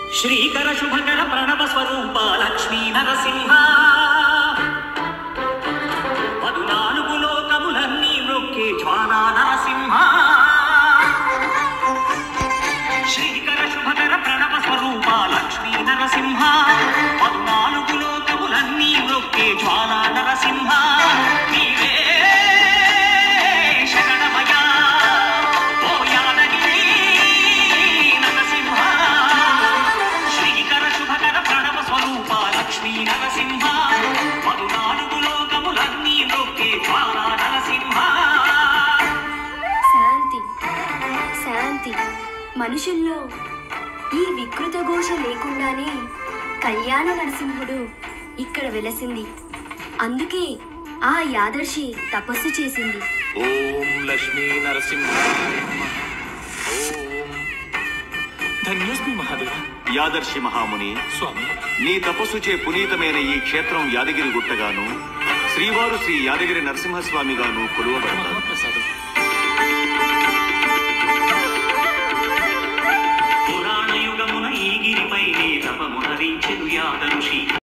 శ్రీకర శుభకర ప్రణవ స్వరూప లక్ష్మీ నరసింహ పదునాలుగు లోకములన్నీ నొక్కే జ్వాలా నరసింహ శ్రీకర శుభకర ప్రణవ స్వరూప లక్ష్మీ నరసింహ పద్నాలుగు లోకములన్నీ నొక్కే జ్వాలా నరసింహ నీవే శరణమయ్యా ఓ యాదగిరి నరసింహ శ్రీకర శుభకర ప్రణవ స్వరూప లక్ష్మీ నరసింహ పద్నాలుగు లోకములన్నీ నొక్కే జ్వాలా నరసింహ శాంతి శాంతి మనుషుల్లో ఈ వికృత ఘోష లేకుండానే కళ్యాణ నరసింహుడు ఇక్కడ వెలసింది అందుకే ఆ యాదర్శి తపస్సు చేసింది ఓం లక్ష్మీ నరసింహ ఓం ధన్యోస్మి మహాదేవ యాదర్శి మహాముని స్వామి నీ తపస్సుచే పునీతమైన ఈ క్షేత్రం యాదగిరి గుట్టగాను శ్రీవారు శ్రీ యాదగిరి నరసింహస్వామిగాను కొలువబడతారు మహాప్రసాదం